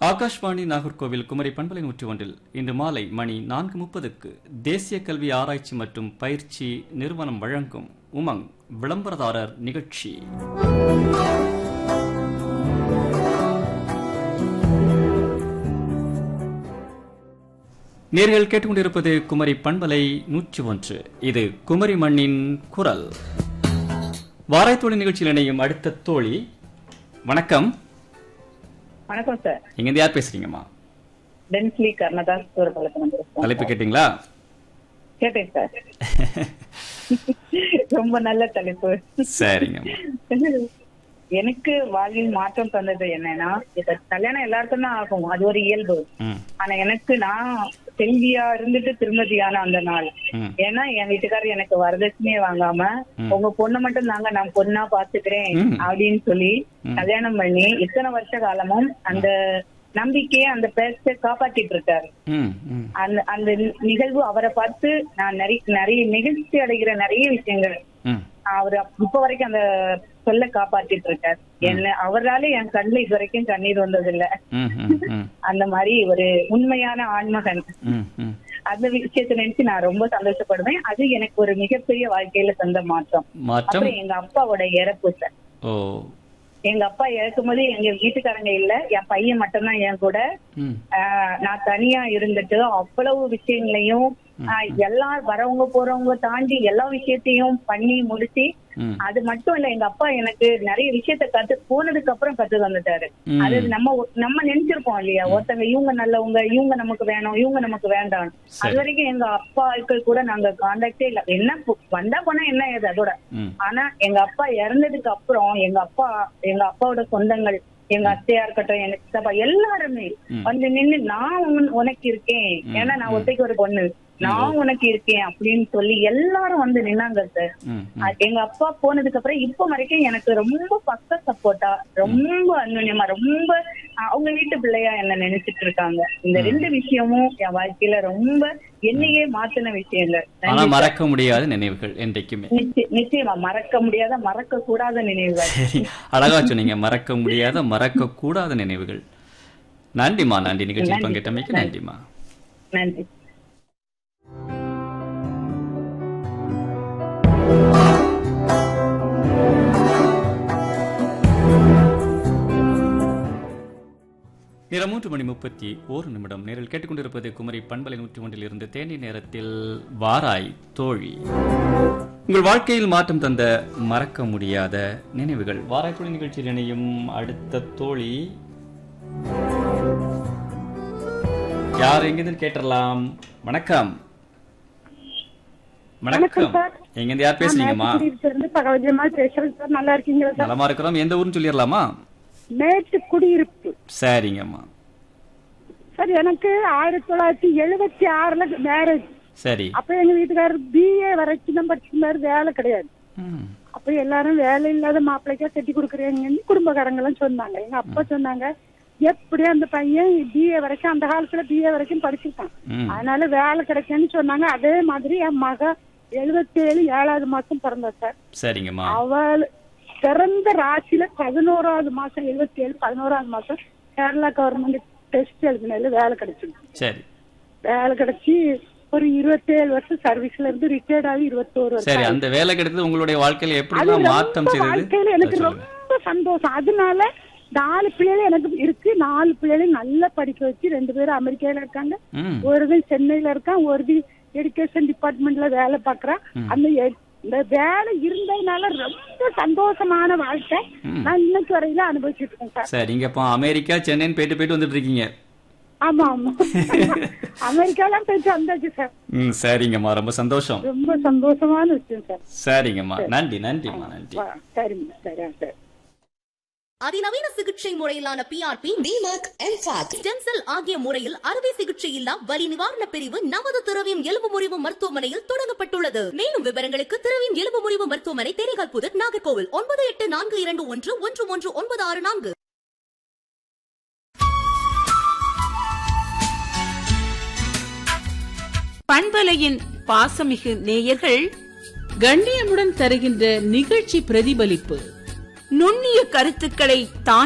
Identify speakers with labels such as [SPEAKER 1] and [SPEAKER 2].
[SPEAKER 1] ஆகாஷ்வாணி நாகர்கோவில் குமரி பண்பலை நூற்றி ஒன்றில் இன்று மாலை மணி நான்கு முப்பதுக்கு தேசிய கல்வி ஆராய்ச்சி மற்றும் பயிற்சி நிறுவனம் வழங்கும் உமங் விளம்பரதாரர் நிகழ்ச்சி நேர்கள் கேட்டுக்கொண்டிருப்பது குமரி பண்பலை நூற்றி ஒன்று இது குமரி மண்ணின் குரல் வாராய்த்தோழி நிகழ்ச்சியில் இணையும் அடுத்த தோழி வணக்கம்
[SPEAKER 2] வணக்கம் சார்
[SPEAKER 1] எங்க யார் பேசுறீங்கம்மா
[SPEAKER 2] டென்ஸ்லி கர்ணதாஸ் சூரபாலத்தில்
[SPEAKER 1] தலைப்பு கேட்டீங்களா
[SPEAKER 2] கேட்டேன் சார் ரொம்ப நல்ல தலைப்பு
[SPEAKER 1] சரிங்கம்மா
[SPEAKER 2] எனக்கு வாழ்வில் மாற்றம் தந்தது என்னன்னா இப்ப கல்யாணம் எல்லாருக்கும் தான் ஆகும் அது ஒரு இயல்பு
[SPEAKER 1] ம்
[SPEAKER 2] ஆனா எனக்கு நான் செல்வியா இருந்துட்டு திருமதியான அந்த நாள்
[SPEAKER 1] ம்
[SPEAKER 2] ஏன்னா என் வீட்டுக்காரர் எனக்கு வரதட்சணையே வாங்காம உங்க பொண்ணை மட்டும் தாங்க நான் பொண்ணா பாத்துக்கிறேன்
[SPEAKER 1] ம்.
[SPEAKER 2] அப்படின்னு சொல்லி
[SPEAKER 1] ம்.
[SPEAKER 2] கல்யாணம் பண்ணி இத்தனை வருஷ காலமும் அந்த நம்பிக்கையை அந்த பேச்ச காப்பாத்திட்டு இருக்காரு
[SPEAKER 1] ம் ம்
[SPEAKER 2] அந்த அந்த நிகழ்வு அவரை பார்த்து நான் நிறைய நிறைய நிகழ்ச்சி அடைகிற நிறைய விஷயங்கள்
[SPEAKER 1] ம்
[SPEAKER 2] அவர் இப்ப வரைக்கும் அந்த சொல்ல காப்பாத்திட்டு இருக்காரு என்ன அவரால என் கண்ணுல இது வரைக்கும் கண்ணீர் வந்தது இல்ல
[SPEAKER 1] ம் ம் ம்
[SPEAKER 2] அந்த மாதிரி ஒரு உண்மையான ஆண்மகன்
[SPEAKER 1] ம் ம்
[SPEAKER 2] அந்த விஷயத்தை நினைச்சு நான் ரொம்ப சந்தோஷப்படுவேன் அது எனக்கு ஒரு மிகப்பெரிய வாழ்க்கையில தந்த மாற்றம்
[SPEAKER 1] மாற்றம்
[SPEAKER 2] அப்புறம் எங்க அப்பாவோட இறப்பு சார்
[SPEAKER 1] ஓ
[SPEAKER 2] எங்க அப்பா இறக்கும் போது எங்க வீட்டுக்காரங்க இல்ல என் பையன் மட்டும்தான் என் கூட
[SPEAKER 1] ம்
[SPEAKER 2] ஆஹ் நான் தனியா இருந்துட்டு அவ்வளவு விஷயங்களையும் ஆஹ் எல்லா வரவங்க போறவங்க தாண்டி எல்லா விஷயத்தையும் பண்ணி முடிச்சு
[SPEAKER 1] ம்
[SPEAKER 2] அது மட்டும் இல்ல எங்க அப்பா எனக்கு நிறைய விஷயத்த கத்து போனதுக்கு அப்புறம் கத்து தந்துட்டாரு
[SPEAKER 1] ம்.
[SPEAKER 2] அது நம்ம நம்ம நினைச்சிருப்போம் இல்லையா ஒருத்தங்க இவங்க நல்லவங்க இவங்க நமக்கு வேணும் இவங்க நமக்கு வேண்டாம்
[SPEAKER 1] சரி.
[SPEAKER 2] அது வரைக்கும் எங்க அப்பாக்கள் கூட நாங்க கான்டாக்டே இல்ல என்ன பு- வந்தா போனா என்ன ஏது அதோட
[SPEAKER 1] ம்
[SPEAKER 2] ஆனா எங்க அப்பா இறந்ததுக்கு அப்புறம் எங்க அப்பா எங்க அப்பாவோட சொந்தங்கள் எங்க அத்தையா இருக்கட்டும் எங்க சித்தப்பா எல்லாருமே
[SPEAKER 1] ம்.
[SPEAKER 2] வந்து நின்னு நான் உன்- உனக்கு இருக்கேன் ஏன்னா நான் ஒத்தைக்கு ஒரு பொண்ணு நான் உனக்கு இருக்கேன் அப்படின்னு சொல்லி எல்லாரும் வந்து நின்னாங்க சார்
[SPEAKER 1] ம் ம்
[SPEAKER 2] அது எங்க அப்பா போனதுக்கு அப்புறம் இப்ப வரைக்கும் எனக்கு ரொம்ப பக்க சப்போர்ட்டா ரொம்ப அன்யோன்யமா ரொம்ப அவங்க வீட்டு பிள்ளையா என்ன நினைச்சிட்டு இருக்காங்க இந்த ரெண்டு விஷயமும் என் வாழ்க்கையில ரொம்ப என்னையே மாத்தின விஷயங்கள்
[SPEAKER 1] ஆனா மறக்க முடியாத நினைவுகள் என்றைக்குமே
[SPEAKER 2] நிச்சய- நிச்சயமா மறக்க முடியாத மறக்க கூடாத நினைவுகள்
[SPEAKER 1] சரி அழகா சொன்னீங்க மறக்க முடியாத மறக்க கூடாத நினைவுகள் நன்றிம்மா நன்றி நிகழ்ச்சியில்
[SPEAKER 2] நன்றி.
[SPEAKER 1] பங்கேற்றமைக்கு நன்றிம்மா
[SPEAKER 2] நன்றி
[SPEAKER 1] நேரம் மூன்று மணி முப்பத்தி ஓரு நிமிடம் நேரில் கேட்டுக்கொண்டிருப்பது குமரி பண்பலை நூற்றி ஒன்றில் இருந்து தேனி நேரத்தில் வாராய் தோழி உங்கள் வாழ்க்கையில் மாற்றம் தந்த மறக்க முடியாத நினைவுகள் வாராய் தோழி நிகழ்ச்சியில் இணையும் அடுத்த தோழி யார் எங்கிருந்து கேட்டறலாம் வணக்கம் வணக்கம் எங்கிருந்து யார் பேசுறீங்கம்மா
[SPEAKER 3] இருந்து பகவதியம்மா பேசுறேன் சார் நல்லா இருக்கீங்களா சார்
[SPEAKER 1] நலமா இருக்கிறோம் எந்த ஊர்னு சொல்லிடலாமா
[SPEAKER 3] மேட்டு குடியிருப்பு
[SPEAKER 1] சரிங்கம்மா
[SPEAKER 3] சார் எனக்கு ஆயிரத்தி தொள்ளாயிரத்தி எழுபத்தி ஆறுல மேரேஜ்
[SPEAKER 1] சரி
[SPEAKER 3] அப்ப எங்க வீட்டுக்காரர் பிஏ வரைக்கும் தான் படிச்சிருந்தாரு வேலை கிடையாது
[SPEAKER 1] ம்
[SPEAKER 3] அப்ப எல்லாரும் வேலை இல்லாத மாப்பிள்ளைக்கா கட்டி கொடுக்குறீங்கன்னு குடும்பக்காரங்க எல்லாம் சொன்னாங்க எங்க அப்பா சொன்னாங்க எப்படி அந்த பையன் பிஏ வரைக்கும் அந்த காலத்துல பிஏ வரைக்கும் படிச்சிருக்கான்
[SPEAKER 1] ம்
[SPEAKER 3] அதனால வேலை கிடைக்கும்னு சொன்னாங்க அதே மாதிரி என் மக எழுபத்தி ஏழு ஏழாவது மாசம் பிறந்தா சார்
[SPEAKER 1] சரிங்கம்மா
[SPEAKER 3] அவள் பிறந்த ராசியில பதினோராவது மாசம் எழுபத்தி ஏழு பதினோராவது மாசம் கேரளா கவர்மெண்ட் டெஸ்ட் எழுதினதுல வேலை கிடைச்சிருக்கு
[SPEAKER 1] சரி
[SPEAKER 3] வேலை கிடைச்சி ஒரு இருபத்தேழு வருஷம் சர்வீஸ்ல இருந்து ரிட்டையர்ட் ஆகி இருபத்தோரு வருஷம்
[SPEAKER 1] சரி அந்த வேலை கிடைத்தது உங்களுடைய வாழ்க்கையில
[SPEAKER 3] அது
[SPEAKER 1] எப்படிலாம் மாற்றம்
[SPEAKER 3] ரொம்ப
[SPEAKER 1] செய்தது
[SPEAKER 3] வாழ்க்கையில எனக்கு
[SPEAKER 1] அதை சொல்லுங்க.
[SPEAKER 3] ரொம்ப சந்தோஷம் அதனால நாலு பிள்ளைகள் எனக்கு இருக்கு நாலு பிள்ளைகளையும் நல்லா படிக்க வச்சு ரெண்டு பேரும் அமெரிக்கால இருக்காங்க
[SPEAKER 1] ம்
[SPEAKER 3] ஒரு சென்னையில இருக்கான் ஒரு எஜுகேஷன் டிபார்ட்மெண்ட்ல வேலை பாக்குறான் அந்த எ- இந்த வேலை இருந்ததுனால ரொம்ப சந்தோஷமான வாழ்க்கை நான் இன்னைக்கு வரையில அனுபவிச்சுட்டு இருக்கேன் சார்
[SPEAKER 1] சரி நீங்க இப்போ அமெரிக்கா சென்னைன்னு போயிட்டு போயிட்டு வந்துட்டு இருக்கீங்க
[SPEAKER 3] ஆமா ஆமா அமெரிக்காலாம் போயிட்டு வந்தாச்சு சார்
[SPEAKER 1] ம் சரிங்கம்மா ரொம்ப சந்தோஷம்
[SPEAKER 3] ரொம்ப சந்தோஷமான விஷயம் சார்
[SPEAKER 1] சரிங்கம்மா நன்றி நன்றிம்மா நன்றி
[SPEAKER 3] வா, சரிங்க சரி சார்
[SPEAKER 4] அதிநவீன சிகிச்சை முறையிலான பிஆர்பி டிமாக் எம்பாக் ஸ்டெம் செல் ஆகிய முறையில் அறுவை சிகிச்சை இல்லா வலி நிவாரண பிரிவு நமது திரவியம் எலும்பு முறிவு மருத்துவமனையில் தொடங்கப்பட்டுள்ளது மேலும் விவரங்களுக்கு திரவியம் எலும்பு முறிவு மருத்துவமனை தேனிகால் புதர் நாகர்கோவில் ஒன்பது எட்டு நான்கு இரண்டு ஒன்று ஒன்று ஒன்று ஒன்பது ஆறு நான்கு
[SPEAKER 5] பண்பலையின் பாசமிகு நேயர்கள் கண்ணியமுடன் தருகின்ற நிகழ்ச்சி பிரதிபலிப்பு நுண்ணிய கருத்துக்களை தான்